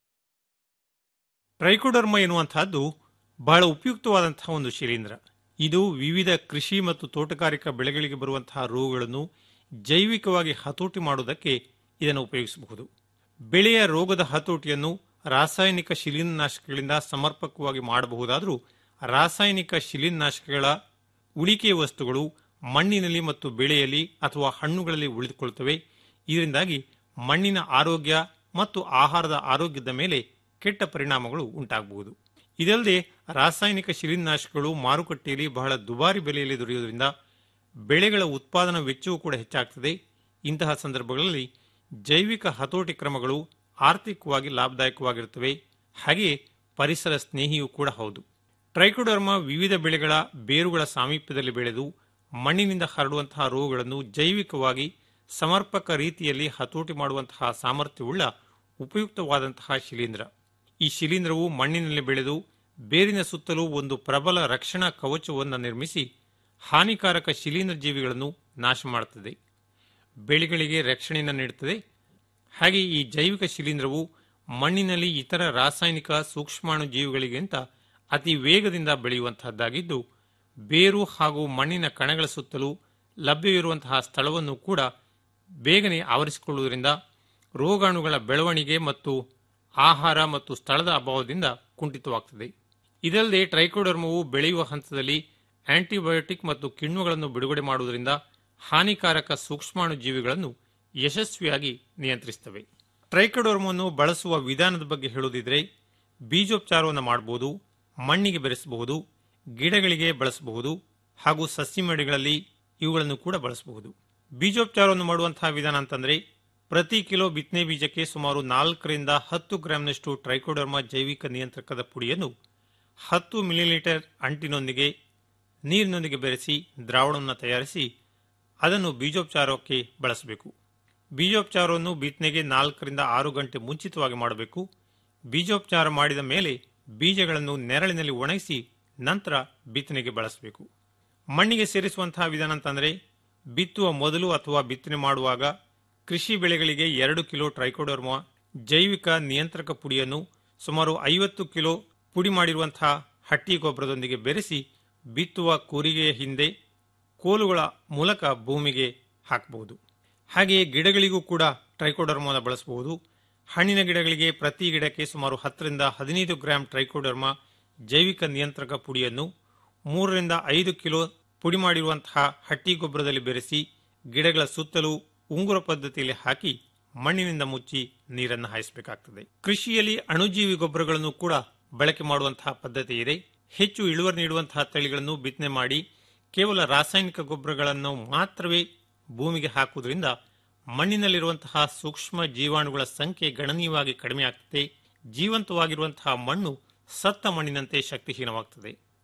ಟ್ರೈಕೋಡರ್ಮ ಎನ್ನುವಂತಹದ್ದು ಬಹಳ ಉಪಯುಕ್ತವಾದಂತಹ ಒಂದು ಶಿಲೀಂಧ್ರ ಇದು ವಿವಿಧ ಕೃಷಿ ಮತ್ತು ತೋಟಗಾರಿಕಾ ಬೆಳೆಗಳಿಗೆ ಬರುವಂತಹ ರೋಗಗಳನ್ನು ಜೈವಿಕವಾಗಿ ಹತೋಟಿ ಮಾಡುವುದಕ್ಕೆ ಇದನ್ನು ಉಪಯೋಗಿಸಬಹುದು ಬೆಳೆಯ ರೋಗದ ಹತೋಟಿಯನ್ನು ರಾಸಾಯನಿಕ ಶಿಲೀಂಧ್ರನಾಶಕಗಳಿಂದ ಸಮರ್ಪಕವಾಗಿ ಮಾಡಬಹುದಾದರೂ ರಾಸಾಯನಿಕ ಶಿಲೀಂಧ್ರನಾಶಕಗಳ ಉಳಿಕೆ ವಸ್ತುಗಳು ಮಣ್ಣಿನಲ್ಲಿ ಮತ್ತು ಬೆಳೆಯಲ್ಲಿ ಅಥವಾ ಹಣ್ಣುಗಳಲ್ಲಿ ಉಳಿದುಕೊಳ್ಳುತ್ತವೆ ಇದರಿಂದಾಗಿ ಮಣ್ಣಿನ ಆರೋಗ್ಯ ಮತ್ತು ಆಹಾರದ ಆರೋಗ್ಯದ ಮೇಲೆ ಕೆಟ್ಟ ಪರಿಣಾಮಗಳು ಉಂಟಾಗಬಹುದು ಇದಲ್ಲದೆ ರಾಸಾಯನಿಕ ಶಿಲೀಂಧ್ರನಾಶಕಗಳು ಮಾರುಕಟ್ಟೆಯಲ್ಲಿ ಬಹಳ ದುಬಾರಿ ಬೆಲೆಯಲ್ಲಿ ದೊರೆಯುವುದರಿಂದ ಬೆಳೆಗಳ ಉತ್ಪಾದನಾ ವೆಚ್ಚವೂ ಕೂಡ ಹೆಚ್ಚಾಗ್ತದೆ ಇಂತಹ ಸಂದರ್ಭಗಳಲ್ಲಿ ಜೈವಿಕ ಹತೋಟಿ ಕ್ರಮಗಳು ಆರ್ಥಿಕವಾಗಿ ಲಾಭದಾಯಕವಾಗಿರುತ್ತವೆ ಹಾಗೆಯೇ ಪರಿಸರ ಸ್ನೇಹಿಯೂ ಕೂಡ ಹೌದು ಟ್ರೈಕೋಡರ್ಮ ವಿವಿಧ ಬೆಳೆಗಳ ಬೇರುಗಳ ಸಾಮೀಪ್ಯದಲ್ಲಿ ಬೆಳೆದು ಮಣ್ಣಿನಿಂದ ಹರಡುವಂತಹ ರೋಗಗಳನ್ನು ಜೈವಿಕವಾಗಿ ಸಮರ್ಪಕ ರೀತಿಯಲ್ಲಿ ಹತೋಟಿ ಮಾಡುವಂತಹ ಸಾಮರ್ಥ್ಯವುಳ್ಳ ಉಪಯುಕ್ತವಾದಂತಹ ಶಿಲೀಂಧ್ರ ಈ ಶಿಲೀಂಧ್ರವು ಮಣ್ಣಿನಲ್ಲಿ ಬೆಳೆದು ಬೇರಿನ ಸುತ್ತಲೂ ಒಂದು ಪ್ರಬಲ ರಕ್ಷಣಾ ಕವಚವನ್ನು ನಿರ್ಮಿಸಿ ಹಾನಿಕಾರಕ ಶಿಲೀಂಧ್ರ ಜೀವಿಗಳನ್ನು ನಾಶ ಮಾಡುತ್ತದೆ ಬೆಳೆಗಳಿಗೆ ರಕ್ಷಣೆಯನ್ನು ನೀಡುತ್ತದೆ ಹಾಗೆ ಈ ಜೈವಿಕ ಶಿಲೀಂಧ್ರವು ಮಣ್ಣಿನಲ್ಲಿ ಇತರ ರಾಸಾಯನಿಕ ಸೂಕ್ಷ್ಮಾಣು ಜೀವಿಗಳಿಗಿಂತ ಅತಿ ವೇಗದಿಂದ ಬೆಳೆಯುವಂತಹದ್ದಾಗಿದ್ದು ಬೇರು ಹಾಗೂ ಮಣ್ಣಿನ ಕಣಗಳ ಸುತ್ತಲೂ ಲಭ್ಯವಿರುವಂತಹ ಸ್ಥಳವನ್ನು ಕೂಡ ಬೇಗನೆ ಆವರಿಸಿಕೊಳ್ಳುವುದರಿಂದ ರೋಗಾಣುಗಳ ಬೆಳವಣಿಗೆ ಮತ್ತು ಆಹಾರ ಮತ್ತು ಸ್ಥಳದ ಅಭಾವದಿಂದ ಕುಂಠಿತವಾಗುತ್ತದೆ ಇದಲ್ಲದೆ ಟ್ರೈಕೋಡರ್ಮವು ಬೆಳೆಯುವ ಹಂತದಲ್ಲಿ ಆಂಟಿಬಯೋಟಿಕ್ ಮತ್ತು ಕಿಣ್ವಗಳನ್ನು ಬಿಡುಗಡೆ ಮಾಡುವುದರಿಂದ ಹಾನಿಕಾರಕ ಸೂಕ್ಷ್ಮಾಣು ಜೀವಿಗಳನ್ನು ಯಶಸ್ವಿಯಾಗಿ ನಿಯಂತ್ರಿಸುತ್ತವೆ ಟ್ರೈಕೋಡರ್ಮವನ್ನು ಬಳಸುವ ವಿಧಾನದ ಬಗ್ಗೆ ಹೇಳುವುದಿದ್ರೆ ಬೀಜೋಪಚಾರವನ್ನು ಮಾಡಬಹುದು ಮಣ್ಣಿಗೆ ಬೆರೆಸಬಹುದು ಗಿಡಗಳಿಗೆ ಬಳಸಬಹುದು ಹಾಗೂ ಸಸಿಮಡಿಗಳಲ್ಲಿ ಇವುಗಳನ್ನು ಕೂಡ ಬಳಸಬಹುದು ಬೀಜೋಪಚಾರವನ್ನು ಮಾಡುವಂತಹ ವಿಧಾನ ಅಂತಂದ್ರೆ ಪ್ರತಿ ಕಿಲೋ ಬಿತ್ತನೆ ಬೀಜಕ್ಕೆ ಸುಮಾರು ನಾಲ್ಕರಿಂದ ಹತ್ತು ಗ್ರಾಂನಷ್ಟು ಟ್ರೈಕೋಡರ್ಮಾ ಜೈವಿಕ ನಿಯಂತ್ರಕದ ಪುಡಿಯನ್ನು ಹತ್ತು ಮಿಲಿಲೀಟರ್ ಅಂಟಿನೊಂದಿಗೆ ನೀರಿನೊಂದಿಗೆ ಬೆರೆಸಿ ದ್ರಾವಣವನ್ನು ತಯಾರಿಸಿ ಅದನ್ನು ಬೀಜೋಪಚಾರಕ್ಕೆ ಬಳಸಬೇಕು ಬೀಜೋಪಚಾರವನ್ನು ಬಿತ್ತನೆಗೆ ನಾಲ್ಕರಿಂದ ಆರು ಗಂಟೆ ಮುಂಚಿತವಾಗಿ ಮಾಡಬೇಕು ಬೀಜೋಪಚಾರ ಮಾಡಿದ ಮೇಲೆ ಬೀಜಗಳನ್ನು ನೆರಳಿನಲ್ಲಿ ಒಣಗಿಸಿ ನಂತರ ಬಿತ್ತನೆಗೆ ಬಳಸಬೇಕು ಮಣ್ಣಿಗೆ ಸೇರಿಸುವಂತಹ ವಿಧಾನ ಅಂತಂದ್ರೆ ಬಿತ್ತುವ ಮೊದಲು ಅಥವಾ ಬಿತ್ತನೆ ಮಾಡುವಾಗ ಕೃಷಿ ಬೆಳೆಗಳಿಗೆ ಎರಡು ಕಿಲೋ ಟ್ರೈಕೋಡರ್ಮಾ ಜೈವಿಕ ನಿಯಂತ್ರಕ ಪುಡಿಯನ್ನು ಸುಮಾರು ಐವತ್ತು ಕಿಲೋ ಪುಡಿ ಮಾಡಿರುವಂತಹ ಹಟ್ಟಿ ಗೊಬ್ಬರದೊಂದಿಗೆ ಬೆರೆಸಿ ಬಿತ್ತುವ ಕೂರಿಗೆಯ ಹಿಂದೆ ಕೋಲುಗಳ ಮೂಲಕ ಭೂಮಿಗೆ ಹಾಕಬಹುದು ಹಾಗೆಯೇ ಗಿಡಗಳಿಗೂ ಕೂಡ ಟ್ರೈಕೋಡರ್ಮಾನ ಬಳಸಬಹುದು ಹಣ್ಣಿನ ಗಿಡಗಳಿಗೆ ಪ್ರತಿ ಗಿಡಕ್ಕೆ ಸುಮಾರು ಹತ್ತರಿಂದ ಹದಿನೈದು ಗ್ರಾಂ ಟ್ರೈಕೋಡರ್ಮಾ ಜೈವಿಕ ನಿಯಂತ್ರಕ ಪುಡಿಯನ್ನು ಮೂರರಿಂದ ಐದು ಕಿಲೋ ಪುಡಿ ಮಾಡಿರುವಂತಹ ಹಟ್ಟಿ ಗೊಬ್ಬರದಲ್ಲಿ ಬೆರೆಸಿ ಗಿಡಗಳ ಸುತ್ತಲೂ ಉಂಗುರ ಪದ್ಧತಿಯಲ್ಲಿ ಹಾಕಿ ಮಣ್ಣಿನಿಂದ ಮುಚ್ಚಿ ನೀರನ್ನು ಹಾಯಿಸಬೇಕಾಗ್ತದೆ ಕೃಷಿಯಲ್ಲಿ ಅಣುಜೀವಿ ಗೊಬ್ಬರಗಳನ್ನು ಕೂಡ ಬಳಕೆ ಮಾಡುವಂತಹ ಪದ್ಧತಿ ಇದೆ ಹೆಚ್ಚು ಇಳುವರಿ ನೀಡುವಂತಹ ತಳಿಗಳನ್ನು ಬಿತ್ತನೆ ಮಾಡಿ ಕೇವಲ ರಾಸಾಯನಿಕ ಗೊಬ್ಬರಗಳನ್ನು ಮಾತ್ರವೇ ಭೂಮಿಗೆ ಹಾಕುವುದರಿಂದ ಮಣ್ಣಿನಲ್ಲಿರುವಂತಹ ಸೂಕ್ಷ್ಮ ಜೀವಾಣುಗಳ ಸಂಖ್ಯೆ ಗಣನೀಯವಾಗಿ ಕಡಿಮೆಯಾಗ್ತದೆ ಜೀವಂತವಾಗಿರುವಂತಹ ಮಣ್ಣು ಸತ್ತ ಮಣ್ಣಿನಂತೆ ಶಕ್ತಿಹೀನವಾಗ್ತದೆ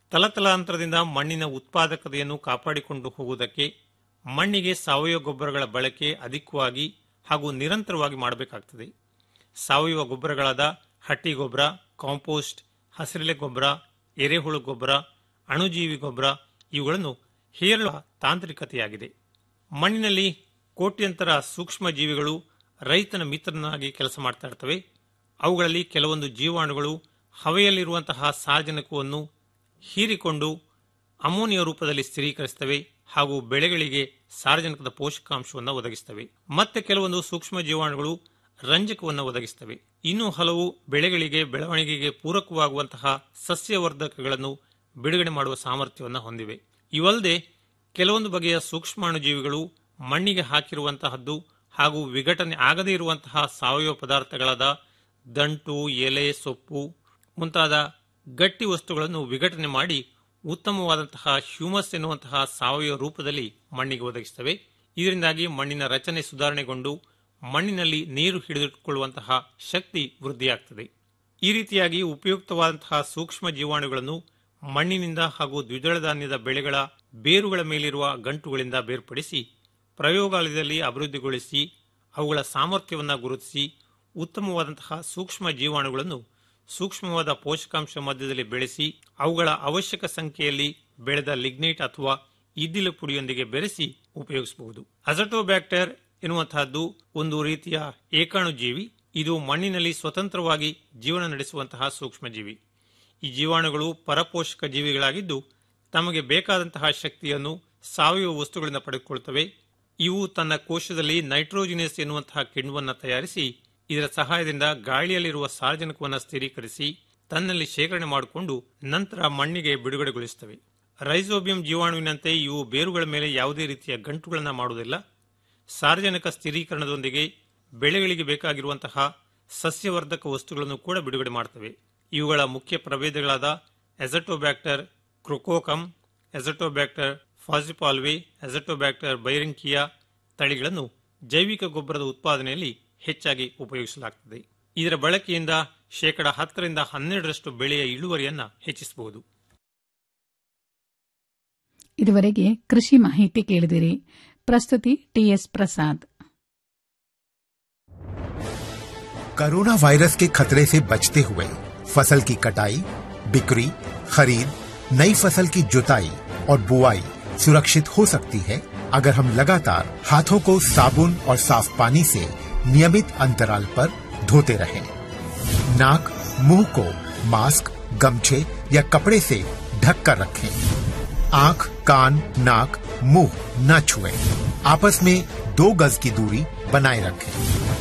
ತಲತಲಾಂತರದಿಂದ ಮಣ್ಣಿನ ಉತ್ಪಾದಕತೆಯನ್ನು ಕಾಪಾಡಿಕೊಂಡು ಹೋಗುವುದಕ್ಕೆ ಮಣ್ಣಿಗೆ ಸಾವಯವ ಗೊಬ್ಬರಗಳ ಬಳಕೆ ಅಧಿಕವಾಗಿ ಹಾಗೂ ನಿರಂತರವಾಗಿ ಮಾಡಬೇಕಾಗ್ತದೆ ಸಾವಯವ ಗೊಬ್ಬರಗಳಾದ ಹಟ್ಟಿ ಗೊಬ್ಬರ ಕಾಂಪೋಸ್ಟ್ ಹಸಿರೆಲೆ ಗೊಬ್ಬರ ಎರೆಹುಳು ಗೊಬ್ಬರ ಅಣುಜೀವಿ ಗೊಬ್ಬರ ಇವುಗಳನ್ನು ಹೇರಳ ತಾಂತ್ರಿಕತೆಯಾಗಿದೆ ಮಣ್ಣಿನಲ್ಲಿ ಕೋಟ್ಯಂತರ ಸೂಕ್ಷ್ಮ ಜೀವಿಗಳು ರೈತನ ಮಿತ್ರನಾಗಿ ಕೆಲಸ ಮಾಡ್ತಾ ಇರ್ತವೆ ಅವುಗಳಲ್ಲಿ ಕೆಲವೊಂದು ಜೀವಾಣುಗಳು ಹವೆಯಲ್ಲಿರುವಂತಹ ಸಾರ್ವಜನಿಕವನ್ನು ಹೀರಿಕೊಂಡು ಅಮೋನಿಯ ರೂಪದಲ್ಲಿ ಸ್ಥಿರೀಕರಿಸುತ್ತವೆ ಹಾಗೂ ಬೆಳೆಗಳಿಗೆ ಸಾರ್ವಜನಿಕದ ಪೋಷಕಾಂಶವನ್ನು ಒದಗಿಸುತ್ತವೆ ಮತ್ತೆ ಕೆಲವೊಂದು ಸೂಕ್ಷ್ಮ ಜೀವಾಣುಗಳು ರಂಜಕವನ್ನು ಒದಗಿಸುತ್ತವೆ ಇನ್ನು ಹಲವು ಬೆಳೆಗಳಿಗೆ ಬೆಳವಣಿಗೆಗೆ ಪೂರಕವಾಗುವಂತಹ ಸಸ್ಯವರ್ಧಕಗಳನ್ನು ಬಿಡುಗಡೆ ಮಾಡುವ ಸಾಮರ್ಥ್ಯವನ್ನು ಹೊಂದಿವೆ ಇವಲ್ಲದೆ ಕೆಲವೊಂದು ಬಗೆಯ ಸೂಕ್ಷ್ಮಾಣುಜೀವಿಗಳು ಮಣ್ಣಿಗೆ ಹಾಕಿರುವಂತಹದ್ದು ಹಾಗೂ ವಿಘಟನೆ ಆಗದೇ ಇರುವಂತಹ ಸಾವಯವ ಪದಾರ್ಥಗಳಾದ ದಂಟು ಎಲೆ ಸೊಪ್ಪು ಮುಂತಾದ ಗಟ್ಟಿ ವಸ್ತುಗಳನ್ನು ವಿಘಟನೆ ಮಾಡಿ ಉತ್ತಮವಾದಂತಹ ಹ್ಯೂಮಸ್ ಎನ್ನುವಂತಹ ಸಾವಯವ ರೂಪದಲ್ಲಿ ಮಣ್ಣಿಗೆ ಒದಗಿಸುತ್ತವೆ ಇದರಿಂದಾಗಿ ಮಣ್ಣಿನ ರಚನೆ ಸುಧಾರಣೆಗೊಂಡು ಮಣ್ಣಿನಲ್ಲಿ ನೀರು ಹಿಡಿದಿಟ್ಟುಕೊಳ್ಳುವಂತಹ ಶಕ್ತಿ ವೃದ್ಧಿಯಾಗ್ತದೆ ಈ ರೀತಿಯಾಗಿ ಉಪಯುಕ್ತವಾದಂತಹ ಸೂಕ್ಷ್ಮ ಜೀವಾಣುಗಳನ್ನು ಮಣ್ಣಿನಿಂದ ಹಾಗೂ ದ್ವಿದಳ ಧಾನ್ಯದ ಬೆಳೆಗಳ ಬೇರುಗಳ ಮೇಲಿರುವ ಗಂಟುಗಳಿಂದ ಬೇರ್ಪಡಿಸಿ ಪ್ರಯೋಗಾಲಯದಲ್ಲಿ ಅಭಿವೃದ್ಧಿಗೊಳಿಸಿ ಅವುಗಳ ಸಾಮರ್ಥ್ಯವನ್ನು ಗುರುತಿಸಿ ಉತ್ತಮವಾದಂತಹ ಸೂಕ್ಷ್ಮ ಜೀವಾಣುಗಳನ್ನು ಸೂಕ್ಷ್ಮವಾದ ಪೋಷಕಾಂಶ ಮಧ್ಯದಲ್ಲಿ ಬೆಳೆಸಿ ಅವುಗಳ ಅವಶ್ಯಕ ಸಂಖ್ಯೆಯಲ್ಲಿ ಬೆಳೆದ ಲಿಗ್ನೈಟ್ ಅಥವಾ ಇದ್ದಿಲು ಪುಡಿಯೊಂದಿಗೆ ಬೆರೆಸಿ ಉಪಯೋಗಿಸಬಹುದು ಅಜಟೋಬ್ಯಾಕ್ಟರ್ ಎನ್ನುವಂತಹದ್ದು ಒಂದು ರೀತಿಯ ಏಕಾಣು ಜೀವಿ ಇದು ಮಣ್ಣಿನಲ್ಲಿ ಸ್ವತಂತ್ರವಾಗಿ ಜೀವನ ನಡೆಸುವಂತಹ ಸೂಕ್ಷ್ಮಜೀವಿ ಈ ಜೀವಾಣುಗಳು ಪರಪೋಷಕ ಜೀವಿಗಳಾಗಿದ್ದು ತಮಗೆ ಬೇಕಾದಂತಹ ಶಕ್ತಿಯನ್ನು ಸಾವಯವ ವಸ್ತುಗಳಿಂದ ಪಡೆದುಕೊಳ್ಳುತ್ತವೆ ಇವು ತನ್ನ ಕೋಶದಲ್ಲಿ ನೈಟ್ರೋಜಿನಿಯಸ್ ಎನ್ನುವಂತಹ ಕಿಣ್ವವನ್ನು ತಯಾರಿಸಿ ಇದರ ಸಹಾಯದಿಂದ ಗಾಳಿಯಲ್ಲಿರುವ ಸಾರ್ವಜನಿಕವನ್ನು ಸ್ಥಿರೀಕರಿಸಿ ತನ್ನಲ್ಲಿ ಶೇಖರಣೆ ಮಾಡಿಕೊಂಡು ನಂತರ ಮಣ್ಣಿಗೆ ಬಿಡುಗಡೆಗೊಳಿಸುತ್ತವೆ ರೈಸೋಬಿಯಂ ಜೀವಾಣುವಿನಂತೆ ಇವು ಬೇರುಗಳ ಮೇಲೆ ಯಾವುದೇ ರೀತಿಯ ಗಂಟುಗಳನ್ನು ಮಾಡುವುದಿಲ್ಲ ಸಾರ್ವಜನಿಕ ಸ್ಥಿರೀಕರಣದೊಂದಿಗೆ ಬೆಳೆಗಳಿಗೆ ಬೇಕಾಗಿರುವಂತಹ ಸಸ್ಯವರ್ಧಕ ವಸ್ತುಗಳನ್ನು ಕೂಡ ಬಿಡುಗಡೆ ಮಾಡುತ್ತವೆ ಇವುಗಳ ಮುಖ್ಯ ಪ್ರಭೇದಗಳಾದ ಎಸಟೋಬ್ಯಾಕ್ಟರ್ ಕ್ರೊಕೋಕಮ್ ಎಸಟೋಬ್ಯಾಕ್ಟರ್ ಫಾಸಿಪಾಲ್ವೆ ಎಸಟೋಬ್ಯಾಕ್ಟರ್ ಬೈರಿಂಕಿಯಾ ತಳಿಗಳನ್ನು ಜೈವಿಕ ಗೊಬ್ಬರದ ಉತ್ಪಾದನೆಯಲ್ಲಿ ಹೆಚ್ಚಾಗಿ ಉಪಯೋಗಿಸಲಾಗುತ್ತದೆ ಇದರ ಬಳಕೆಯಿಂದ ಶೇಕಡ ಹತ್ತರಿಂದ ಹನ್ನೆರಡರಷ್ಟು ಬೆಳೆಯ ಇಳುವರಿಯನ್ನು ಹೆಚ್ಚಿಸಬಹುದು ಇದುವರೆಗೆ ಕೃಷಿ ಮಾಹಿತಿ ಕೇಳಿದಿರಿ ಪ್ರಸ್ತುತಿ ಟಿಎಸ್ ಪ್ರಸಾದ್ कोरोना वायरस के खतरे से बचते हुए फसल की कटाई बिक्री खरीद नई फसल की जुताई और बुआई सुरक्षित हो सकती है अगर हम लगातार हाथों को साबुन और साफ पानी से नियमित अंतराल पर धोते रहें। नाक मुंह को मास्क गमछे या कपड़े से ढक कर रखें आंख कान नाक मुंह न छुएं। आपस में दो गज की दूरी बनाए रखें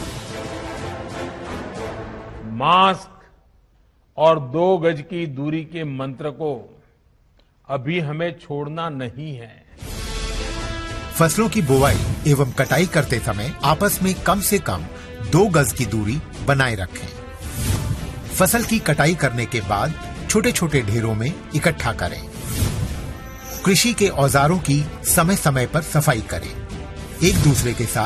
मास्क और दो गज की दूरी के मंत्र को अभी हमें छोड़ना नहीं है फसलों की बुवाई एवं कटाई करते समय आपस में कम से कम दो गज की दूरी बनाए रखें फसल की कटाई करने के बाद छोटे छोटे ढेरों में इकट्ठा करें कृषि के औजारों की समय समय पर सफाई करें एक दूसरे के साथ